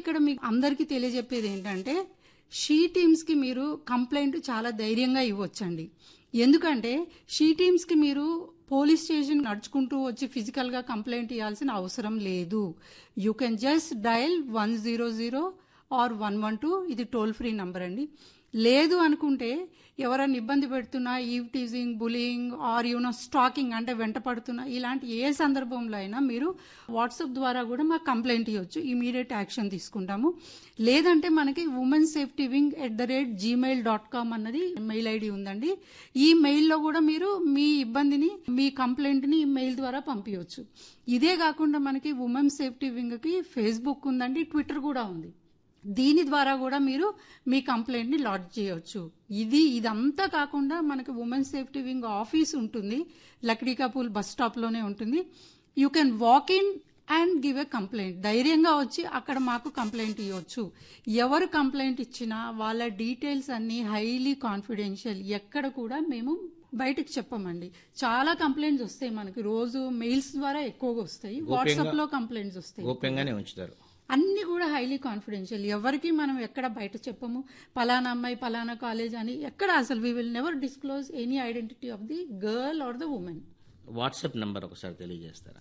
ఇక్కడ మీకు అందరికీ తెలియజెప్పేది ఏంటంటే షీ టీమ్స్కి మీరు కంప్లైంట్ చాలా ధైర్యంగా ఇవ్వచ్చండి ఎందుకంటే షీ టీమ్స్కి మీరు పోలీస్ స్టేషన్ నడుచుకుంటూ వచ్చి ఫిజికల్గా కంప్లైంట్ ఇవ్వాల్సిన అవసరం లేదు you can just dial one zero zero or one one two ఇది టోల్ ఫ్రీ నంబర్ అండి లేదు అనుకుంటే ఎవరైనా ఇబ్బంది పెడుతున్నా eve teasing bullying or you know stalking అంటే వెంట పడుతున్నా ఇలాంటి ఏ సందర్భంలో అయినా మీరు వాట్సాప్ ద్వారా కూడా మాకు కంప్లైంట్ ఇవ్వచ్చు ఇమీడియట్ యాక్షన్ తీసుకుంటాము లేదంటే మనకి women safety wing at the rate Gmail dot com అన్నది మెయిల్ ఐడి ఉందండి ఈ మెయిల్లో కూడా మీరు మీ ఇబ్బందిని మీ కంప్లైంట్ని మెయిల్ ద్వారా పంపించవచ్చు ఇదే కాకుండా మనకి ఉమెన్ సేఫ్టీ వింగ్కి ఫేస్బుక్ ఉందండి ట్విట్టర్ కూడా ఉంది దీని ద్వారా కూడా మీరు మీ కంప్లైంట్ ని లాడ్జ్ చేయవచ్చు ఇది ఇదంతా కాకుండా మనకి ఉమెన్ సేఫ్టీ వింగ్ ఆఫీస్ ఉంటుంది లక్డీకాపూల్ బస్ స్టాప్ లోనే ఉంటుంది you can walk in and give a complaint ధైర్యంగా వచ్చి అక్కడ మాకు కంప్లైంట్ ఇవ్వచ్చు ఎవరు కంప్లైంట్ ఇచ్చినా వాళ్ళ డీటెయిల్స్ అన్ని హైలీ కాన్ఫిడెన్షియల్ ఎక్కడ కూడా మేము బయటకు చెప్పమండి చాలా కంప్లైంట్స్ వస్తాయి మనకి రోజు మెయిల్స్ ద్వారా ఎక్కువగా వస్తాయి వాట్సాప్ లో కంప్లైంట్స్ వస్తాయి గోప్యంగానే ఉంచుతారు అన్ని కూడా హైలీ కాన్ఫిడెన్షియల్ ఎవరికి మనం ఎక్కడ బయట చెప్పము పలానా అమ్మాయి పలానా కాలేజ్ అని ఎక్కడ అసలు we will never disclose any identity of the girl or the women WhatsApp number ఒకసారి తెలియజేస్తారా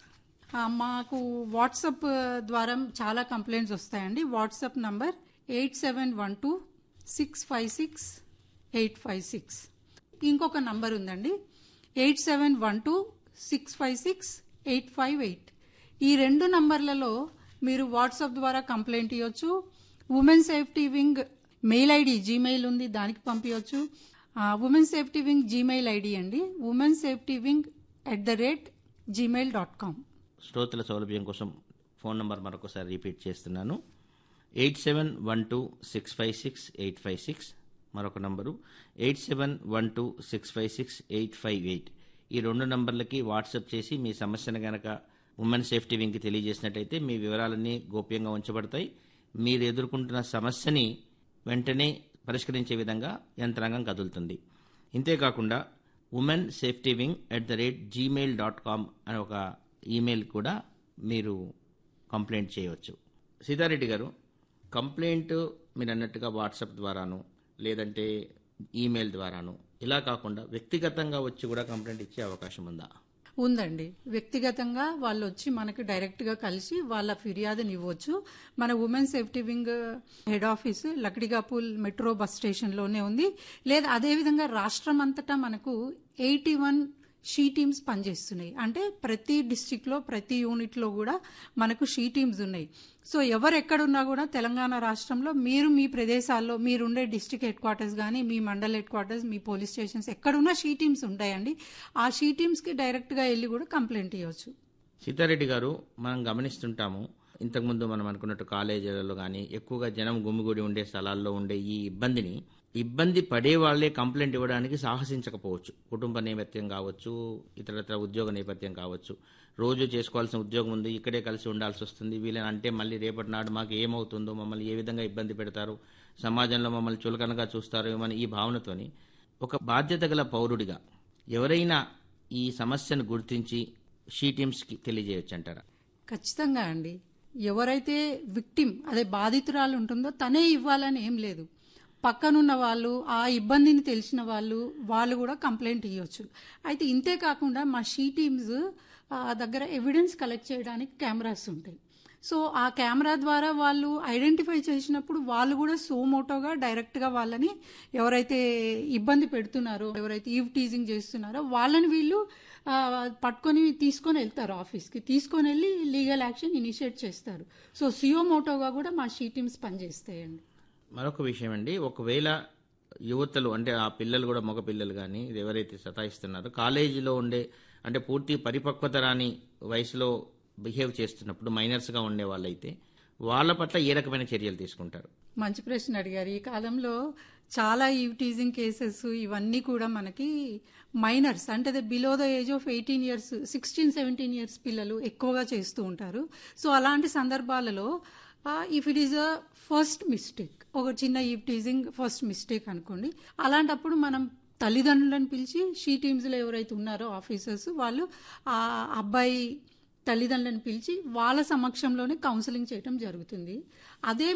మాకు వాట్సాప్ ద్వారా చాలా కంప్లైంట్స్ వస్తాయండి WhatsApp number eight seven one two six five six eight five six ఇంకొక నంబర్ ఉందండి eight seven one two six five six eight five eight ఈ రెండు నంబర్లలో మీరు వాట్సాప్ ద్వారా కంప్లైంట్ ఇవ్వచ్చు women safety wing mail ID Gmail ఉంది దానికి పంపించవచ్చు women safety wing Gmail ID అండి women safety wing at the rate Gmail dot com శ్రోతల సౌలభ్యం కోసం ఫోన్ నంబర్ మరొకసారి రిపీట్ చేస్తున్నాను eight seven one two six five six eight five six మరొక నంబరు eight seven one two six five six eight five eight ఈ రెండు నంబర్లకి WhatsApp చేసి మీ సమస్యను గనక ఉమెన్ సేఫ్టీ వింగ్కి తెలియజేసినట్టయితే మీ వివరాలన్నీ గోప్యంగా ఉంచబడతాయి మీరు ఎదుర్కొంటున్న సమస్యని వెంటనే పరిష్కరించే విధంగా యంత్రాంగం కదులుతుంది ఇంతేకాకుండా women safety wing at the rate Gmail dot com అనే ఒక ఈమెయిల్ కూడా మీరు కంప్లైంట్ చేయవచ్చు సీతారెడ్డి గారు కంప్లైంట్ మీరు అన్నట్టుగా వాట్సాప్ ద్వారాను లేదంటే ఈమెయిల్ ద్వారాను ఇలా కాకుండా వ్యక్తిగతంగా వచ్చి కూడా కంప్లైంట్ ఇచ్చే అవకాశం ఉందా ఉందండి వ్యక్తిగతంగా వాళ్ళు వచ్చి మనకి డైరెక్ట్ గా కలిసి వాళ్ళ ఫిర్యాదుని ఇవ్వచ్చు మన women safety wing head office Lakdikapul metro bus station లోనే ఉంది లేదా అదేవిధంగా రాష్ట్రం అంతటా మనకు ఎయిటీ వన్ షీ టీమ్స్ పనిచేస్తున్నాయి అంటే ప్రతి డిస్టిక్ లో ప్రతి యూనిట్ లో కూడా మనకు షీ టీమ్స్ ఉన్నాయి సో ఎవరు ఎక్కడున్నా కూడా తెలంగాణ రాష్ట్రంలో మీరు మీ ప్రదేశాల్లో మీరుండే డిస్టిక్ హెడ్ క్వార్టర్స్ కానీ మీ మండల్ హెడ్ క్వార్టర్స్ మీ పోలీస్ స్టేషన్స్ ఎక్కడున్నా షీ టీమ్స్ ఉంటాయండి ఆ షీ టీమ్స్ కి డైరెక్ట్ గా వెళ్ళి కూడా కంప్లైంట్ ఇవ్వచ్చు సీతారెడ్డి గారు మనం గమనిస్తుంటాము ఇంతకుముందు మనం అనుకున్నట్టు కాలేజీలలో కానీ ఎక్కువగా జనం గుమిగూడి ఉండే స్థలాల్లో ఉండే ఈ ఇబ్బందిని ఇబ్బంది పడే వాళ్లే కంప్లైంట్ ఇవ్వడానికి సాహసించకపోవచ్చు కుటుంబ నేపథ్యం కావచ్చు ఇతరత్ర ఉద్యోగ నేపథ్యం కావచ్చు రోజు చేసుకోవాల్సిన ఉద్యోగం ఉంది ఇక్కడే కలిసి ఉండాల్సి వస్తుంది వీళ్ళని అంటే మళ్ళీ రేపటి నాడు మాకు ఏమవుతుందో మమ్మల్ని ఏ విధంగా ఇబ్బంది పెడతారు సమాజంలో మమ్మల్ని చులకనగా చూస్తారు ఏమని ఈ భావనతోని ఒక బాధ్యత గల పౌరుడిగా ఎవరైనా ఈ సమస్యను గుర్తించి షీ టీమ్స్కి తెలియజేయచ్చు అంటారా ఖచ్చితంగా అండి ఎవరైతే విక్టిమ్ అదే బాధితురాలు ఉంటుందో తనే ఇవ్వాలని ఏం లేదు పక్కనున్న వాళ్ళు ఆ ఇబ్బందిని తెలిసిన వాళ్ళు వాళ్ళు కూడా కంప్లైంట్ ఇవ్వచ్చు అయితే ఇంతే కాకుండా మా షీ టీమ్స్ దగ్గర ఎవిడెన్స్ కలెక్ట్ చేయడానికి కెమెరాస్ ఉంటాయి సో ఆ కెమెరా ద్వారా వాళ్ళు ఐడెంటిఫై చేసినప్పుడు వాళ్ళు కూడా సోమోటోగా డైరెక్ట్గా వాళ్ళని ఎవరైతే ఇబ్బంది పెడుతున్నారో ఎవరైతే ఈవ్ టీజింగ్ చేస్తున్నారో వాళ్ళని వీళ్ళు పట్టుకొని తీసుకొని వెళ్తారు ఆఫీస్కి తీసుకొని వెళ్ళి లీగల్ యాక్షన్ ఇనిషియేట్ చేస్తారు సో సియోమోటోగా కూడా మా షీ టీమ్స్ పనిచేస్తాయండి మరొక విషయం అండి ఒకవేళ యువతలు అంటే ఆ పిల్లలు కూడా మగ పిల్లలు కానీ ఎవరైతే సతాయిస్తున్నారో కాలేజీలో ఉండే అంటే పూర్తి పరిపక్వత రాని వయసులో బిహేవ్ చేస్తున్నప్పుడు మైనర్స్గా ఉండే వాళ్ళైతే వాళ్ళ పట్ల ఏ రకమైన చర్యలు తీసుకుంటారు మంచి ప్రశ్న అడిగారు ఈ కాలంలో చాలా ఈవ్ టీజింగ్ కేసెస్ ఇవన్నీ కూడా మనకి మైనర్స్ అంటే below the age of eighteen years sixteen seventeen years పిల్లలు ఎక్కువగా చేస్తూ ఉంటారు సో అలాంటి సందర్భాలలో if it is a first mistake ఒక చిన్న ఈవ్ టీజింగ్ ఫస్ట్ మిస్టేక్ అనుకోండి అలాంటప్పుడు మనం తల్లిదండ్రులను పిలిచి షీ టీమ్స్లో ఎవరైతే ఉన్నారో ఆఫీసర్స్ వాళ్ళు ఆ అబ్బాయి తల్లిదండ్రులను పిలిచి వాళ్ళ సమక్షంలోనే కౌన్సిలింగ్ చేయడం జరుగుతుంది అదే